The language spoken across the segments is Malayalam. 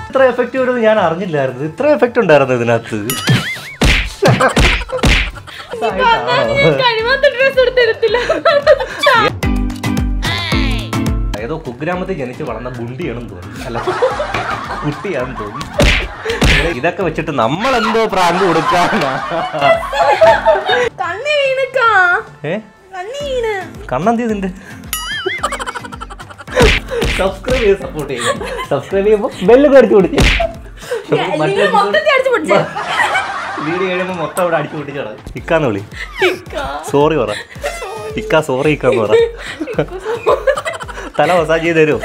ഇത്ര എഫക്റ്റ് വരുന്നത് ഞാൻ അറിഞ്ഞില്ലായിരുന്നു ഇത്ര എഫക്റ്റ് ഉണ്ടായിരുന്നു ഇതിനകത്ത് കഴിവാത്ത ഡ്രസ് എടുത്തിരുത്തില്ല ഏതോ കുഗ്രാമത്തിൽ ജനിച്ച് വളർന്ന ഗുണ്ടിയാണെന്ന് തോന്നി അല്ല കുട്ടിയാണെന്ന് തോന്നി ഇതൊക്കെ വെച്ചിട്ട് നമ്മൾ എന്തോ പ്രാങ്ക് കൊടുക്കാനാ കണ്ണി വീണക്കാ ഏ കണ്ണി വീണ് കണ്ണെന്ത് ഇതിന്റെ സബ്സ്ക്രൈബ് ചെയ്ത് സപ്പോർട്ട് ചെയ്യും സബ്സ്ക്രൈബ് ചെയ്യുമ്പോൾ ബെല്ല് കടിച്ചു പിടിച്ച് നിങ്ങൾ മൊത്തത്തിൽ അടിച്ചു പൊട്ടിച്ചേ വീഡിയോ കഴിയുമ്പോൾ മൊത്തം അവിടെ അടിച്ചു പൊട്ടിച്ചാണ് ഇക്കാന്ന് വിളി സോറി പറ ഇക്ക സോറി ഇക്കാന്ന് പറ തല മസാജ് ചെയ്ത് തരുമോ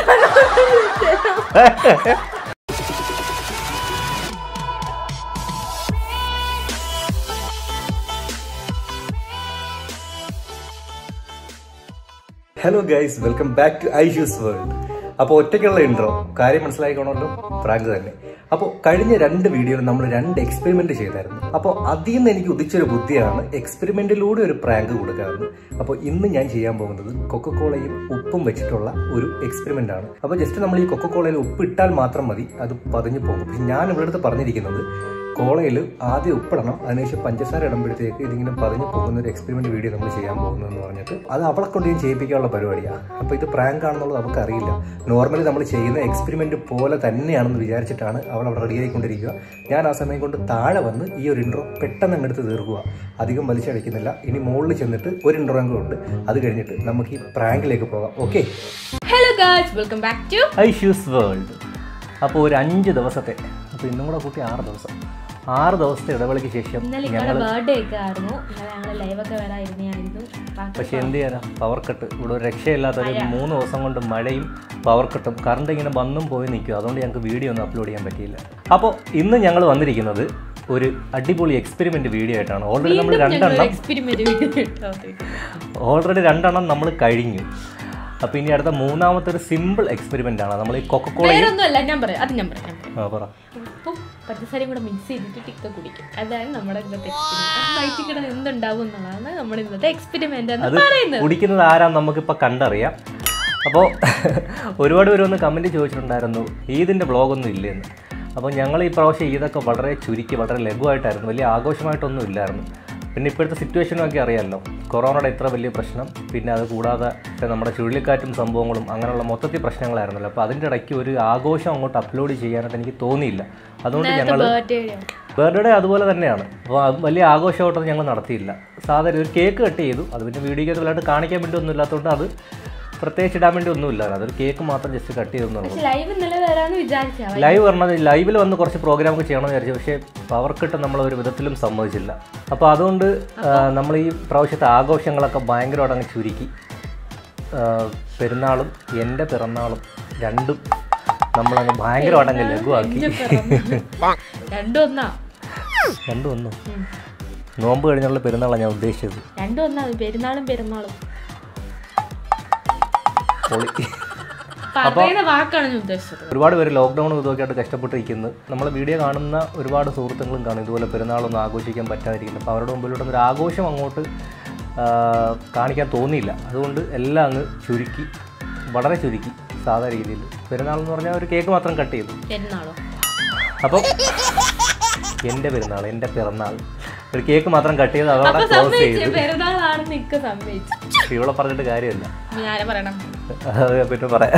hello guys welcome back to Aishu's world അപ്പോൾ ഒറ്റയ്ക്കുള്ള ഇൻട്രോ കാര്യം മനസ്സിലായിക്കണമല്ലോ പ്രാങ്ക് തന്നെ അപ്പോൾ കഴിഞ്ഞ രണ്ട് വീഡിയോയിൽ നമ്മൾ രണ്ട് എക്സ്പെരിമെന്റ് ചെയ്തായിരുന്നു അപ്പോൾ അതിൽ നിന്ന് എനിക്ക് ഉദിച്ചൊരു ബുദ്ധിയാണ് എക്സ്പെരിമെന്റിലൂടെ ഒരു പ്രാങ്ക് കൊടുക്കാമെന്ന് അപ്പോൾ ഇന്ന് ഞാൻ ചെയ്യാൻ പോകുന്നത് കൊക്കക്കോളയും ഉപ്പും വെച്ചിട്ടുള്ള ഒരു എക്സ്പെരിമെന്റ് ആണ് അപ്പോൾ ജസ്റ്റ് നമ്മൾ ഈ കൊക്കക്കോളയിൽ ഉപ്പ് ഇട്ടാൽ മാത്രം മതി അത് പതിഞ്ഞു പോകും പക്ഷെ ഞാൻ ഇവിടെ അടുത്ത് പറഞ്ഞിരിക്കുന്നത് കോളയിൽ ആദ്യം ഉപ്പിടണം അതിനുശേഷം പഞ്ചസാര ഇടുമ്പോഴത്തേക്ക് ഇതിങ്ങനെ പതിഞ്ഞു പോകുന്ന ഒരു എക്സ്പെരിമെന്റ് വീഡിയോ നമ്മൾ ചെയ്യാൻ പോകുന്നതെന്ന് പറഞ്ഞിട്ട് അത് അവളെ കൊണ്ട് ഞാൻ ചെയ്യിപ്പിക്കാനുള്ള പരിപാടിയാണ് അപ്പോൾ ഇത് പ്രാങ്ക് ആണെന്നുള്ളത് അവൾക്ക് അറിയില്ല നോർമലി നമ്മൾ ചെയ്യുന്ന എക്സ്പെരിമെന്റ് പോലെ തന്നെയാണെന്ന് വിചാരിച്ചിട്ടാണ് അവൾ അവിടെ റെഡി ആയിക്കൊണ്ടിരിക്കുക ഞാൻ ആ സമയം കൊണ്ട് താഴെ വന്ന് ഈ ഒരു ഇൻട്രോ പെട്ടെന്ന് അങ്ങെടുത്ത് തീർക്കുക അധികം വലിച്ചടിക്കുന്നില്ല ഇനി മുകളിൽ ചെന്നിട്ട് ഒരു ഇൻട്രോ കൂടെ ഉണ്ട് അത് കഴിഞ്ഞിട്ട് നമുക്ക് ഈ പ്രാങ്കിലേക്ക് പോകാം okay hello guys welcome back to Aishu's world അപ്പോൾ ഒരു അഞ്ച് ദിവസത്തെ അപ്പോൾ ഇന്നും കൂടെ കൂട്ടി ആറ് ദിവസം ആറ് ദിവസത്തെ ഇടവേളയ്ക്ക് ശേഷം ഇന്നലെ ഇങ്ങനെ ബർത്ത്ഡേ ഒക്കെ ആയിരുന്നു ഇന്നലെ ഞങ്ങൾ ലൈവ് ഒക്കെ വരായിരുന്നായിരുന്നു പക്ഷെ എന്ത് ചെയ്യാനാ പവർ കട്ട് ഇവിടെ ഒരു രക്ഷയില്ലാത്ത ഒരു മൂന്ന് ദിവസം കൊണ്ട് മഴയും പവർ കട്ടും കറണ്ട് ഇങ്ങനെ വന്നും പോയി നിൽക്കും അതുകൊണ്ട് ഞങ്ങൾക്ക് വീഡിയോ ഒന്നും അപ്ലോഡ് ചെയ്യാൻ പറ്റിയില്ല അപ്പോൾ ഇന്ന് ഞങ്ങൾ വന്നിരിക്കുന്നത് ഒരു അടിപൊളി എക്സ്പെരിമെന്റ് വീഡിയോ ആയിട്ടാണ് ഓൾറെഡി നമ്മൾ രണ്ടെണ്ണം എക്സ്പെരിമെന്റ് ഓൾറെഡി രണ്ടെണ്ണം നമ്മൾ കഴിഞ്ഞു അപ്പോൾ ഇനി അടുത്ത മൂന്നാമത്തെ ഒരു സിമ്പിൾ എക്സ്പെരിമെന്റ് ആണ് നമ്മൾ ഈ കൊക്കക്കോള വേറൊന്നും അല്ല ഞാൻ പറയാം അത് ഞാൻ പറയാം ഞാൻ പറയാം ആ പറ ഉപ്പും പഞ്ചസാരയും കൂടെ മിക്സ് ചെയ്തിട്ട് ടിക്ക കുടിക്കും അതാണ് നമ്മുടെ ഇന്നത്തെ എക്സ്പെരിമെന്റ് വയറ്റിൽ കിടന്ന് എന്തുണ്ടാവും എന്നുള്ളതാണ് നമ്മുടെ ഇന്നത്തെ എക്സ്പെരിമെന്റ് എന്ന് അത് പറയുന്നത് കുടിക്കുന്നത് ആരാന്ന് നമുക്കിപ്പോൾ കണ്ടറിയാം അപ്പോൾ ഒരുപാട് പേര് ഒന്ന് കമൻറ്റ് ചോദിച്ചിട്ടുണ്ടായിരുന്നു ഈദിൻ്റെ ബ്ലോഗൊന്നും ഇല്ലെന്ന് അപ്പോൾ ഞങ്ങൾ ഈ പ്രാവശ്യം ഈദൊക്കെ വളരെ ചുരുക്കി വളരെ ലഘുവായിട്ടായിരുന്നു വലിയ ആഘോഷമായിട്ടൊന്നും ഇല്ലായിരുന്നു പിന്നെ ഇപ്പോഴത്തെ സിറ്റുവേഷനും ഒക്കെ അറിയാമല്ലോ കൊറോണയുടെ ഇത്ര വലിയ പ്രശ്നം പിന്നെ അത് കൂടാതെ ഇപ്പം നമ്മുടെ ചുഴലിക്കാറ്റും സംഭവങ്ങളും അങ്ങനെയുള്ള മൊത്തത്തിൽ പ്രശ്നങ്ങളായിരുന്നല്ലോ അപ്പോൾ അതിൻ്റെ ഇടയ്ക്ക് ഒരു ആഘോഷം അങ്ങോട്ട് അപ്ലോഡ് ചെയ്യാനായിട്ട് എനിക്ക് തോന്നിയില്ല അതുകൊണ്ട് ഞങ്ങൾ ബർത്ത്ഡേ ബർത്ത്ഡേ അതുപോലെ തന്നെയാണ് അപ്പോൾ അത് വലിയ ആഘോഷമായിട്ടൊന്നും ഞങ്ങൾ നടത്തിയില്ല സാധാരണ ഒരു കേക്ക് കട്ട് ചെയ്തു അത് പിന്നെ വീഡിയോയ്ക്ക് വലുതായിട്ട് കാണിക്കാൻ വേണ്ടി ഒന്നും ഇല്ലാത്തതുകൊണ്ട് അത് പ്രത്യേകിച്ച് ഇടാൻ വേണ്ടി ഒന്നുമില്ല അതൊരു കേക്ക് മാത്രം ജസ്റ്റ് കട്ട് ചെയ്തെന്നുള്ളൂ പക്ഷെ ലൈവ് ഇന്നലെ വരാന്ന് വിചാരിച്ചാ ലൈവ് പറഞ്ഞത് ലൈവിൽ വന്ന് കുറച്ച് പ്രോഗ്രാം ഒക്കെ ചെയ്യണമെന്ന് വിചാരിച്ചു പക്ഷേ പവർ കട്ട് നമ്മൾ ഒരു വിധത്തിലും സമ്മതിച്ചില്ല അപ്പോൾ അതുകൊണ്ട് ആ, നമ്മൾ ഈ പ്രാവശ്യത്തെ ആഘോഷങ്ങളൊക്കെ ഭയങ്കരമായിട്ട് അങ്ങ് ചുരുക്കി ആ, പെരുന്നാളും എൻ്റെ പിറന്നാളും രണ്ടും നമ്മളങ്ങ് ഭയങ്കരമായിട്ട് അങ്ങ് ലഘുവാക്കി രണ്ടും ഒന്നാ രണ്ടും ഒന്നും നോമ്പ് കഴിഞ്ഞുള്ള പെരുന്നാളാണ് ഞാൻ ഉദ്ദേശിച്ചത് രണ്ടും ഒന്നാ പെരുന്നാളും പെരുന്നാളും പൊളി പറയുന്ന വാക്കാണ് ഞാൻ ഉദ്ദേശിച്ചത് ഒരുപാട് പേര് ലോക്ക്ഡൗണും ഇതൊക്കെ ആയിട്ട് കഷ്ടപ്പെട്ടിരിക്കുന്നു നമ്മൾ വീഡിയോ കാണുന്ന ഒരുപാട് സുഹൃത്തുക്കളും കാണും ഇതുപോലെ പെരുന്നാളൊന്നും ആഘോഷിക്കാൻ പറ്റാതിരിക്കുന്നു അപ്പോൾ അവരുടെ മുമ്പിലൂടെ ഒരു ആഘോഷം അങ്ങോട്ട് ആ, കാണിക്കാൻ തോന്നിയില്ല അതുകൊണ്ട് എല്ലാം അങ്ങ് ചുരുക്കി വളരെ ചുരുക്കി സാധാ രീതിയിൽ പെരുന്നാൾ എന്ന് പറഞ്ഞാൽ ഒരു കേക്ക് മാത്രം കട്ട് ചെയ്തു പെരുന്നാളോ അപ്പോൾ എൻ്റെ പെരുന്നാൾ എൻ്റെ പിറന്നാൾ ഒരു കേക്ക് മാത്രം കട്ട് ചെയ്ത് അതോടെ ക്ലോസ് സമ്മതിച്ചു ചെയ്തു പെരുന്നാളാണെന്ന് ഇക്ക സമ്മതിച്ചു ഇവിടെ പറഞ്ഞിട്ട് കാര്യമില്ല ഇനി ആരെ പറയണം അത് പിന്നെ പറയാം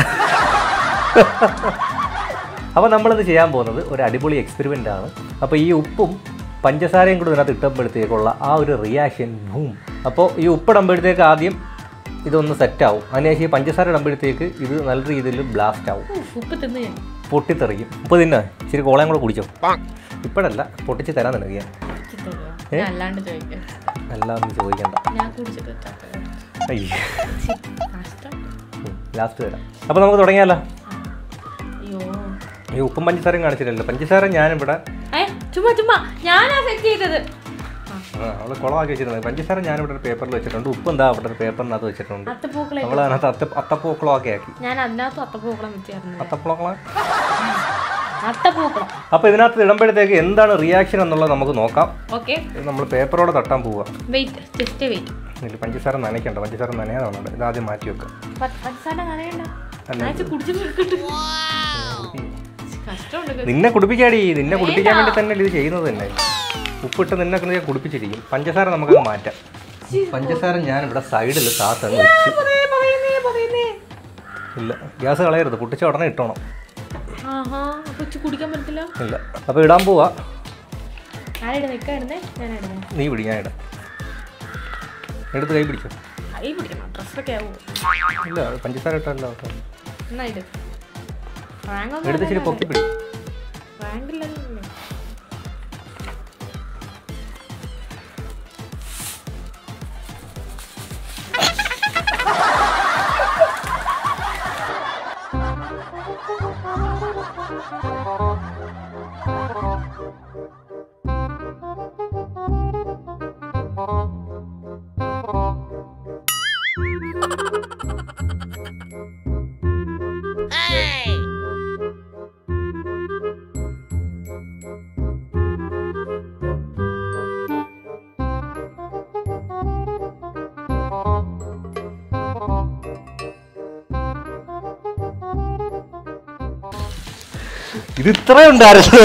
അപ്പോൾ നമ്മളിത് ചെയ്യാൻ പോകുന്നത് ഒരു അടിപൊളി എക്സ്പെരിമെൻ്റ് ആണ് അപ്പോൾ ഈ ഉപ്പും പഞ്ചസാരയും കൂടി ഇതിനകത്ത് ഇട്ടപ്പോഴത്തേക്കുള്ള ആ ഒരു റിയാക്ഷൻ ഭൂം അപ്പോൾ ഈ ഉപ്പിടുമ്പോഴത്തേക്ക് ആദ്യം ഇതൊന്ന് സെറ്റാവും അതിനുശേഷം ഈ പഞ്ചസാര ഇടുമ്പോഴത്തേക്ക് ഇത് നല്ല രീതിയിൽ ബ്ലാസ്റ്റ് ആവും ഉഫ്, ഉപ്പ് തിന്ന് ഞാൻ. പൊട്ടിത്തെറിക്കും ഉപ്പ് തിന്നെ ഇച്ചിരി കോളയും കൂടെ കുടിച്ചോ ഇപ്പോഴല്ല പൊട്ടിച്ച് തരാൻ നിനക്ക് ഞാൻ ഇച്ചിരി തരുവോ? ഞാൻ അല്ലാണ്ട് ചോദിക്കാം അല്ലാതൊന്നും ചോദിക്കണ്ട ഞാൻ കുടിച്ചിട്ട് ചക്ക അയ്യോ കഷ്ടം ലാസ്റ്റ് തരാം അപ്പോൾ നമുക്ക് തുടങ്ങിയാലോ അയ്യോ ഈ ഉപ്പും പഞ്ചസാരയും കാണിച്ചില്ലല്ലോ പഞ്ചസാര ഞാനിവിടെ ഏ ചുമ്മാ ചുമ്മാ ഞാനാ സെറ്റ് ചെയ്തത് ആ, അവള് കുളമാക്കി വെച്ചിട്ടുണ്ട് പഞ്ചസാര ഞാനിവിടെ ഒരു പേപ്പറിൽ വെച്ചിട്ടുണ്ട് ഉപ്പ് എന്താ അവിടെ ഒരു പേപ്പറിനകത്ത് വെച്ചിട്ടുണ്ട് അത്തപ്പൂക്കളെ അവൾ അതിനകത്ത് അത്ത അത്തപ്പൂക്കളമൊക്കെ ആക്കി ഞാൻ അതിനകത്തും അത്തപ്പൂക്കളം വെച്ചായിരുന്നു അത്തപ്പൂക്കള അത്തപ്പൂക്കളം അപ്പോൾ ഇതിനകത്ത് ഇടുമ്പോഴത്തേക്ക് എന്താണ് റിയാക്ഷൻ എന്നുള്ളത് നമുക്ക് നോക്കാം ഓക്കെ ഇത് നമ്മൾ പേപ്പറോടെ തട്ടാൻ പോവുക വെയിറ്റ് ജസ്റ്റ് വെയിറ്റ് ഇതിൽ പഞ്ചസാര നനയ്ക്കണ്ട പഞ്ചസാര നനയാതാണ് ഇത് ആദ്യം മാറ്റി വെക്കുക പഞ്ചസാര നനയണ്ട നനച്ച് കുടിച്ചു നിൽക്കട്ടെ കഷ്ടമുണ്ട് നിന്നെ കുടിപ്പിക്കാടി നിന്നെ കുടിപ്പിക്കാൻ വേണ്ടി തന്നെ ഇത് ചെയ്യുന്നത് തന്നെ ഉപ്പിട്ട് നിന്നെ കൊണ്ട് ഞാൻ കുടിപ്പിച്ചിരിക്കും പഞ്ചസാര നമുക്കങ്ങ് മാറ്റാം പഞ്ചസാര ഞാൻ ഇവിടെ സൈഡിൽ താത്തങ്ങ് വെച്ചു പറയുന്നേ പറയുന്നേ ഇല്ല ഗ്യാസ് കളയരുത് പൊട്ടിച്ച ഉടനെ ഇട്ടോണം ആഹാ അപ്പൊ ഇച്ചി കുടിക്കാൻ പറ്റില്ല ഇല്ല അപ്പോൾ ഇടാൻ പോവാ ആരുടെ നിൽക്കായിരുന്നേ ഞാൻ ഇടുന്നേ നീ പിടി ഞാൻ ഇടാം എടുത്ത് കൈ പിടിച്ചോ കൈ പിടിക്കണം ഡ്രസ്സൊക്കെ ആവോ ഇല്ല പഞ്ചസാര ഇട്ടല്ലോ എന്നായിട്ട് റാങ്ക് എടുത്ത് ശരി പൊക്കി പിടി റാങ്കില്ലല്ലോ ഇത് ഇത്ര ഉണ്ടായിരുന്നു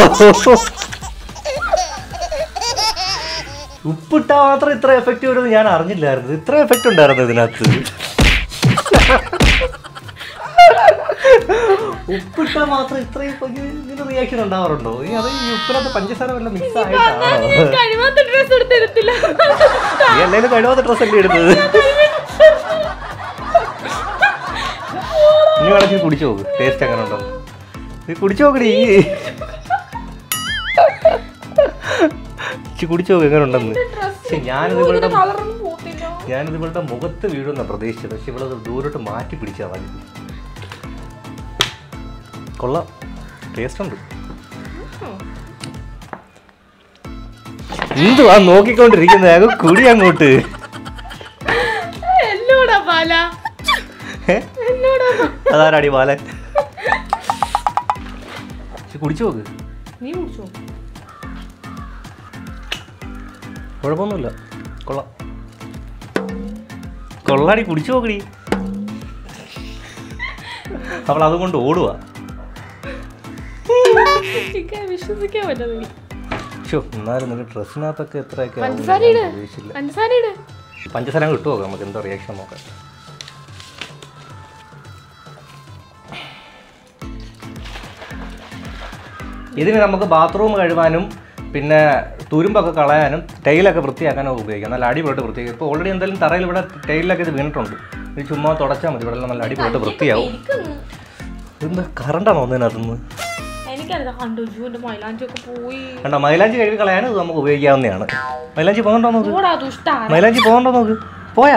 ഉപ്പിട്ടാ മാത്രം ഇത്ര എഫക്റ്റ് വരുമെന്ന് ഞാൻ അറിഞ്ഞില്ലായിരുന്നു ഇത്ര എഫക്റ്റ് ഉണ്ടായിരുന്നു ഇതിനകത്ത് ഉപ്പിട്ടാ മാത്രം ഇത്രയും ഇപ്പൊ ഇങ്ങനെ ഇങ്ങനെ റിയാക്ഷൻ ഉണ്ടാവാറുണ്ടോ ഈ അത് ഈ ഉപ്പിനകത്ത് പഞ്ചസാര വല്ല മിക്സ് ആയിട്ടാണോ കഴിവാത്ത ഡ്രസ് എടുത്തെടുത്തില്ല നീ എന്തായാലും കഴിവാത്ത ഡ്രസ് അല്ലേ എടുത്തത് നീ വേണമെങ്കിൽ കുടിച്ചു നോക്ക് ടേസ്റ്റ് എങ്ങനെ ഉണ്ടോ നീ കുടിച്ചു നോക്കടി ഇച്ചി കുടിച്ചു നോക്ക് എങ്ങനെ ഉണ്ടെന്ന് പക്ഷെ ഞാനിത് ഇവളുടെ കളറൊന്നും പോത്തില്ല ഞാനിത് ഇവളുടെ മുഖത്ത് വീഴുന്ന പ്രതീക്ഷിച്ചത് പക്ഷെ ഇവളത് ദൂരോട്ട് മാറ്റി പിടിച്ചാൽ മതി കൊള്ളാം ടേസ്റ്റ് ഉണ്ട് എന്തുവാ നോക്കിക്കൊണ്ടിരിക്കുന്നത് അയാൾ കുടി അങ്ങോട്ട് എന്നോടാ പാല ഏ? എന്നോടാ അതാരാടി ബാലൻ ഇച്ചി കുടിച്ചു നോക്ക് നീ കുടിച്ചോ കുഴപ്പമൊന്നുമില്ല കൊള്ളാം കൊള്ളാടി കുടിച്ചു നോക്കടി അവൾ അതുകൊണ്ട് ഓടുക എനിക്ക് വിശ്വസിക്കാൻ പറ്റുന്നില്ല ഷോ എന്നാലും നിന്റെ ഡ്രസ്സിനകത്തൊക്കെ എത്രയൊക്കെ ആവും എന്ന് പഞ്ചസാര ഞാൻ ഇട് പ്രതീക്ഷിച്ചില്ല പഞ്ചസാര ഇട് പഞ്ചസാര അങ്ങ് ഇട്ട് നോക്കാം നമുക്ക് എന്താ റിയാക്ഷൻ നോക്കാം ഇതിന് നമുക്ക് ബാത്റൂം കഴുകാനും പിന്നെ തുരുമ്പൊക്കെ കളയാനും ടൈലൊക്കെ വൃത്തിയാക്കാനും ഒക്കെ ഉപയോഗിക്കാം നല്ല അടിപൊളിയിട്ട് വൃത്തിയാക്കും ഇപ്പോൾ ഓൾറെഡി എന്തായാലും തറയിൽ ഇവിടെ ടൈലിലൊക്കെ ഇത് വീണിട്ടുണ്ട് ഇത് ചുമ്മാ തുടച്ചാൽ മതി ഇവിടെ എല്ലാം നല്ല അടിപൊളിയിട്ട് വൃത്തിയാവും ഇരിക്കുന്നു. എന്താ കറണ്ടാണോ ഒന്നിനകത്തുനിന്ന് എനിക്കറിയാം കണ്ടു ജൂന്റെ മൈലാഞ്ചി ഒക്കെ പോയി കണ്ടോ മൈലാഞ്ചി കഴുകി കളയാനും ഇത് നമുക്ക് ഉപയോഗിക്കാവുന്നതാണ് മൈലാഞ്ചി പോകണ്ടോ നോക്ക് ഓടാ ദുഷ്ടാ മൈലാഞ്ചി പോകണ്ടോ നോക്ക് പോയാ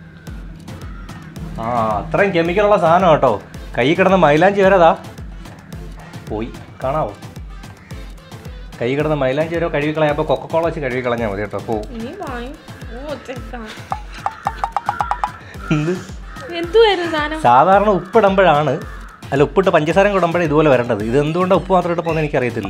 ആ അത്രയും കെമിക്കലുള്ള സാധനം കേട്ടോ കൈ കിടന്ന മൈലാഞ്ചി വരതാ പോയി കാണാവോ കൈ കിടന്ന മൈലാഞ്ചി വരെ കഴുകി കളയാപ്പോൾ കൊക്കക്കോള വെച്ച് കഴുകി കളഞ്ഞാൽ മതി കേട്ടോ പോ ഇനി വാങ്ങി ഓ ചെക്കാ എന്ത് എന്തുവായിരുന്നു സാധനം സാധാരണ ഉപ്പിടുമ്പോഴാണ് അല്ല ഉപ്പിട്ട് പഞ്ചസാരം കൂടുമ്പോഴേ ഇതുപോലെ വരേണ്ടത് ഇത് എന്തുകൊണ്ടാണ് ഉപ്പ് മാത്രം ഇട്ട് പോകുന്നത് എനിക്കറിയത്തില്ല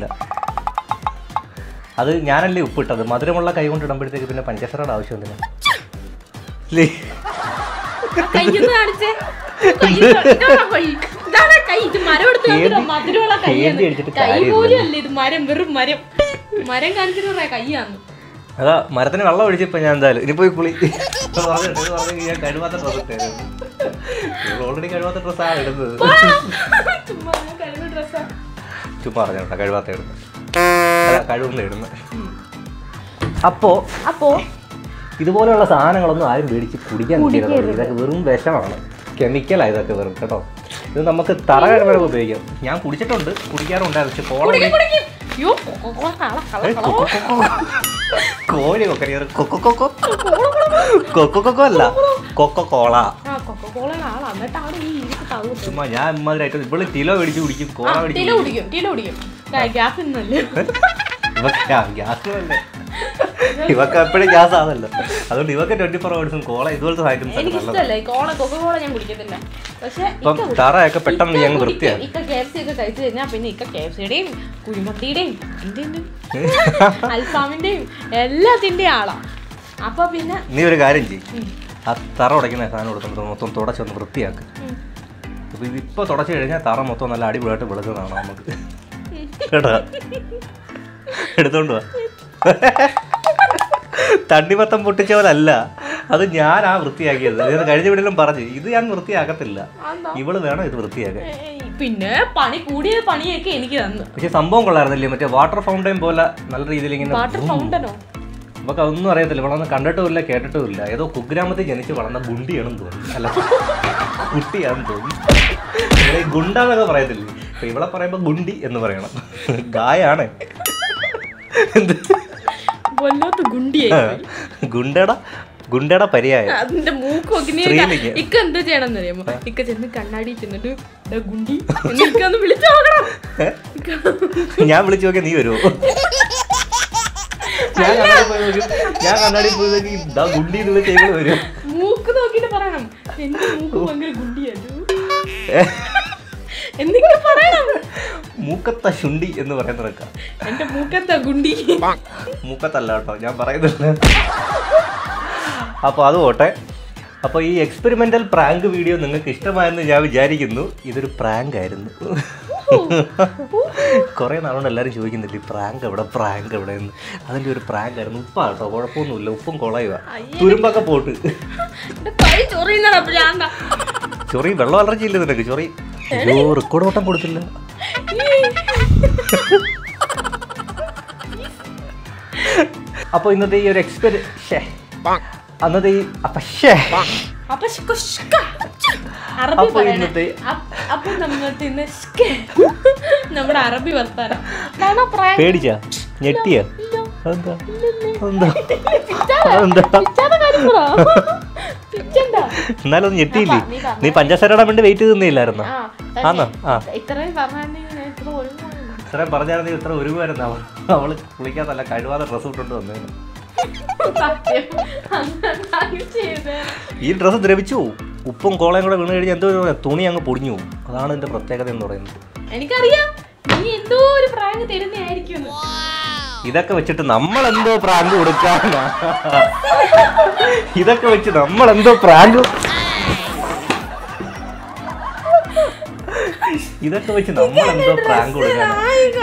അത് ഞാനല്ലേ ഉപ്പിട്ടത് മധുരമുള്ള കൈ കൊണ്ട് ഇടുമ്പോഴത്തേക്ക് പിന്നെ പഞ്ചസാരയുടെ ആവശ്യം എന്തിനാ ഇല്ലേ കയ്യൊന്ന് കാണിച്ചേ കയ്യൊന്ന് കാ- ഇതാണോ കൈ? ഇതാണോ കൈ? ഇത് മരം എടുത്ത് കാണിച്ചിട്ട് കേന്തി- മധുരമുള്ള കൈയാണ്. കേന്തി അടിച്ചിട്ട് കൈ കാര്യമില്ല. പോലും അല്ല ഇത് മരം വെറും മരം മരം കാണിച്ചിട്ട് പറയാ കയ്യാന്ന് അതാ മരത്തിന് വെള്ളം ഒഴിച്ചപ്പോ ഞാൻ എന്തായാലും ഇനി പോയി കുളി ഇത് പറഞ്ഞിട്ട് ഇത് പറഞ്ഞ് ഞാൻ കഴിവാത്ത ഡ്രസ് ഇട്ടായിരുന്നു ഓൾറെഡി കഴിവാത്ത ഡ്രസ്സാണ് ഇടുന്നത് ചുമ്മാ ഞാൻ കഴുകുന്ന ഡ്രസ്സാ ചുമ്മാ പറഞ്ഞു കേട്ടോ കഴിവാത്ത ഇടുന്നത് അല്ല കഴിവുള്ള ഇടുന്നത് അപ്പോ അപ്പോ ഇതുപോലെയുള്ള സാധനങ്ങളൊന്നും ആരും മേടിച്ച് കുടിക്കാൻ നിൽക്കരുത് ഇതൊക്കെ വെറും വിഷമാണ് കെമിക്കലാണ് ഇതൊക്കെ വെറും കേട്ടോ ഇത് നമുക്ക് തറ കഴിവൊക്കെ ഉപയോഗിക്കാം ഞാൻ കുടിച്ചിട്ടുണ്ട് കുടിക്കാറുണ്ടായിരുന്നു പക്ഷെ കോള കുടിക്ക്, കുടിക്ക്. യ്യോ, കൊക്കക്കോള കള, കള, കള. കോഴി കൊക്കരി കൊക്കോ കൊക്കോ കൊക്കോ കൊക്കോ അല്ല കൊക്കോ കോള ആ കൊക്കക്കോളയുടെ ആളാ എന്നിട്ട് അവിടെ ഈ ഇരുക്ക് തള്ളും ചുമ്മാ ഞാൻ ഇമ്മാതിരായിട്ട് ഇവള് കിലോ മേടിച്ച് കുടിക്കും കോള മേടിച്ച് ടീല കുടിക്കും ടീല കുടിക്കും ഗ്യാസ് ഇന്നല്ലേ ഇവക്ക് ആ, ഗ്യാസ് അല്ലേ ഇവക്ക് എപ്പോഴും ഗ്യാസ് ആണല്ലോ അതുകൊണ്ട് ഇവക്ക് ട്വന്റി ഫോർ അവേഴ്സും കോള ഇതുപോലത്തെ ഐറ്റംസ് ഒക്കെ നല്ലത് എനിക്കിഷ്ടമല്ല ഈ കോള കൊക്കക്കോള ഞാൻ കുടിക്കത്തില്ല പക്ഷെ ഇപ്പം തറയൊക്കെ പെട്ടെന്ന് ഞങ്ങൾ വൃത്തിയാണ് ഇക്ക കെ എഫ് സി ഒക്കെ കഴിച്ചു കഴിഞ്ഞാൽ പിന്നെ ഇക്ക കെ എഫ് സിയുടെയും കുഴിമത്തിയുടെയും എന്തിന്റെ അൽഫാമിന്റെയും എല്ലാത്തിന്റെയും ആളാ അപ്പൊ പിന്നെ നീ ഒരു കാര്യം ചെയ്യും ആ തറ ഉടയ്ക്കുന്ന സാധനം കൊടുക്കുമ്പോൾ മൊത്തം തുടച്ചൊന്ന് വൃത്തിയാക്ക് ഉം. ഇപ്പൊ ഇതിപ്പോ തുടച്ചു കഴിഞ്ഞാൽ തറ മൊത്തം നല്ല അടിപൊളിയായിട്ട് വെളുക്കുന്നതാണ് നമുക്ക് ഉം. കേട്ടോ എടുത്തോണ്ട് വാ തണ്ണിമത്തം പൊട്ടിച്ച പോലല്ല അത് ഞാനാ വൃത്തിയാക്കിയത് ഇത് കഴിഞ്ഞ വീട്ടിലും പറഞ്ഞു ഇത് ഞാൻ വൃത്തിയാക്കത്തില്ല അതെന്താ? ഇവള് വേണം ഇത് വൃത്തിയാക്കാൻ ഏയ്, പിന്നെ പണി കൂടിയ പണിയൊക്കെ എനിക്ക് തന്നു പക്ഷെ സംഭവം കൊള്ളായിരുന്നില്ലേ മറ്റേ വാട്ടർ ഫൗണ്ടൈൻ പോലെ നല്ല രീതിയിൽ ഇങ്ങനെ വാട്ടർ ഫൗണ്ടനോ നമുക്ക് അതൊന്നും അറിയത്തില്ല ഇവളൊന്നും കണ്ടിട്ടുമില്ല കേട്ടിട്ടുമില്ല ഏതോ കുഗ്രാമത്തിൽ ജനിച്ച് വളർന്ന ഗുണ്ടിയാണെന്ന് തോന്നുന്നു അല്ല കുട്ടിയാണെന്ന് തോന്നുന്നു ഇവിടെ ഈ ഗുണ്ട എന്നൊക്കെ പറയത്തില്ലേ അപ്പൊ ഇവളെ പറയുമ്പോ ഗുണ്ടി എന്ന് പറയണം ഗായാണ് എന്ത് വല്ലാത്ത ഗുണ്ടിയായി ഗുണ്ടയുടെ ഗുണ്ടയുടെ പര്യായം അതിന്റെ മൂക്ക് നോക്കി സ്ത്രീലിംഗം. ഇക്ക എന്താ ചെയ്യണമെന്ന് അറിയാമോ ഇക്ക ചെന്ന് കണ്ണാടി ചെന്നിട്ട് "ഡാ ഗുണ്ടി എന്ന് ഇക്ക ഒന്ന് വിളിച്ചു നോക്കണം ഇക്ക- ഞാൻ വിളിച്ചു നോക്കിയാൽ നീ വരുമോ ഞാൻ കണ്ണാടി പോയി നോക്കി ഞാൻ കണ്ണാടി പോയി നോക്കി ഇതാ ഗുണ്ടി എന്ന് വിളിച്ച് ഇവള് വരും മൂക്ക് നോക്കിട്ട് പറയണം എന്റെ മൂക്ക് ഭയങ്കര ഗുണ്ടിയായിരുന്നു എന്തെങ്കിലും പറയണം മൂക്കത്ത ശുണ്ടി എന്ന് പറയുന്നതൊക്കെ എന്റെ മൂക്കെന്താ ഗുണ്ടി മൂക്കത്തല്ല കേട്ടോ ഞാൻ പറയുന്നില്ല അപ്പോൾ അത് പോട്ടെ അപ്പോൾ ഈ എക്സ്പെരിമെൻ്റൽ പ്രാങ്ക് വീഡിയോ നിങ്ങൾക്ക് ഇഷ്ടമായെന്ന് ഞാൻ വിചാരിക്കുന്നു ഇതൊരു പ്രാങ്ക് ആയിരുന്നു കുറേ നാളുകൊണ്ട് എല്ലാവരും ചോദിക്കുന്നുണ്ട് ഈ പ്രാങ്ക് എവിടെ പ്രാങ്ക് എവിടെ എന്ന് അതിൻ്റെ ഒരു പ്രാങ്ക് ആയിരുന്നു ഉപ്പാ കേട്ടോ കുഴപ്പമൊന്നുമില്ല ഉപ്പും കുളയുക തുരുമ്പൊക്കെ പോട്ട് എന്റെ കൈ ചൊറിയുന്നടാ പ്രാന്ത ചൊറി വെള്ളം അലർജിയില്ല നിനക്ക് ചൊറി അയ്യോ റെക്കോർഡ് ഓട്ടം കൊടുത്തില്ല അപ്പോൾ ഇന്നത്തെ ഈ ഒരു എക്സ്പെരി അന്നത്തെ ഈ അപ്പം ഷേ അപ്പൊ ശ്ക ശ്ക. അറബി അപ്പൊ പറയണേ ഇന്നത്തെ- അപ്പ- അപ്പൊ നമ്മൾക്ക് ഇന്ന് ശ്ക. നമ്മുടെ അറബി വർത്താനം അതാണോ പ്രായം പേടിച്ചാ ഞെട്ടിയാ ഇല്ല. അതെന്താ അതെന്താ പിച്ചാതെ- അതെന്താ പിച്ചാതെ കാര്യം പറ. പിച്ചണ്ട. എന്നാലും ഒന്ന് ഞെട്ടിയില്ലേ നീ പറഞ്ഞ- നീ പഞ്ചസാര ഇടാൻ വേണ്ടി വെയിറ്റ് ചെയ്യുന്നില്ലായിരുന്നോ ആ, ആന്നോ ആ ഇത്രയും പറഞ്ഞിട്ടുണ്ടെങ്കിൽ ഞാൻ ഇത്ര ഒരുങ്ങുവായിരുന്നു. ഇത്രയും പറഞ്ഞായിരുന്നു ഇത്ര ഒരുമായിരുന്നു അവൾ അവള് കുളിക്കാൻ നല്ല കഴിവാതെ ഡ്രസ്സ് ഇട്ടുകൊണ്ട് വന്നേന് സത്യം. അന്ന് ചെയ്തേ. ഈ ഡ്രസ്സ് ദ്രവിച്ചു പോവും ഉപ്പും കോളയും കൂടെ വീണ് കഴിഞ്ഞാൽ എന്തോ ഒരു തുണി അങ്ങ് പൊടിഞ്ഞു പോകും അതാണ് ഇതിന്റെ പ്രത്യേകത എന്ന് പറയുന്നത് എനിക്കറിയാം നീ എന്തോ ഒരു പ്രാങ്ക് തരുന്നതായിരിക്കും ഇതൊക്കെ വെച്ചിട്ട് നമ്മൾ എന്തോ പ്രാങ്ക് കൊടുക്കാനാ ഇതൊക്കെ വെച്ച് നമ്മൾ എന്തോ പ്രാങ്ക് ഇതൊക്കെ വെച്ച് നമ്മൾ എന്തോ പ്രാങ്ക് കൊടുക്കാനാ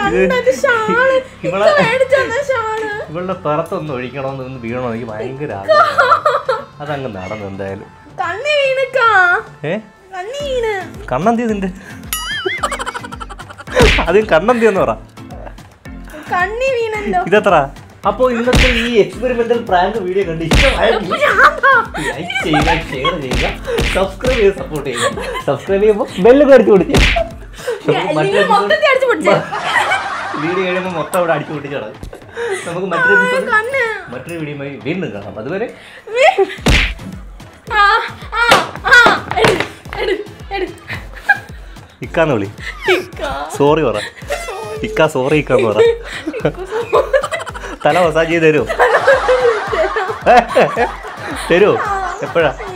ഇവളെ ഇവളുടെ പിറത്തൊന്ന് ഒഴിക്കണമെന്ന് ഒന്ന് വീണോ എനിക്ക് ഭയങ്കര ആഗ്രഹം അതങ്ങ് നടന്നു എന്തായാലും കണ്ണി വീണക്കാ ഏ കണ്ണി വീണ് കണ്ണന്തി ഇതിന്റെ ആദ്യം കണ്ണന്തി എന്ന് പറ കണ്ണി വീണല്ലോ ഇതെത്ര അപ്പോ ഇന്നത്തെ ഈ എക്സ്പെരിമെന്റൽ പ്രാങ്ക് വീഡിയോ കണ്ട് ഇഷ്ടമായെങ്കിൽ ലൈക്ക് ചെയ്യുക ഷെയർ ചെയ്യുക സബ്സ്ക്രൈബ് ചെയ്ത് സപ്പോർട്ട് ചെയ്യുക സബ്സ്ക്രൈബ് ചെയ്യുമ്പോൾ ബെല്ല് കടിച്ചു കൊടുക്കുക നിങ്ങൾ മൊത്തത്തിൽ അടിച്ചു പൊട്ടിച്ചേ വീഡിയോ കഴിയുമ്പോൾ മൊത്തം അവിടെ അടിച്ചു പൊട്ടിച്ചാണ് നമുക്ക് മറ്റൊരു episode- കണ്ണ് മറ്റൊരു വീഡിയോയുമായി വീണ്ടും കാണാം അതുവരെ ആ ആ ആ എട് എട് എട് ഇക്കാന്ന് വിളി ഇക്ക സോറി പറ ഇക്ക സോറി ഇക്കാന്ന് പറ തല മസാജ് ചെയ്ത് തരുമോ തരുമോ എപ്പോഴാ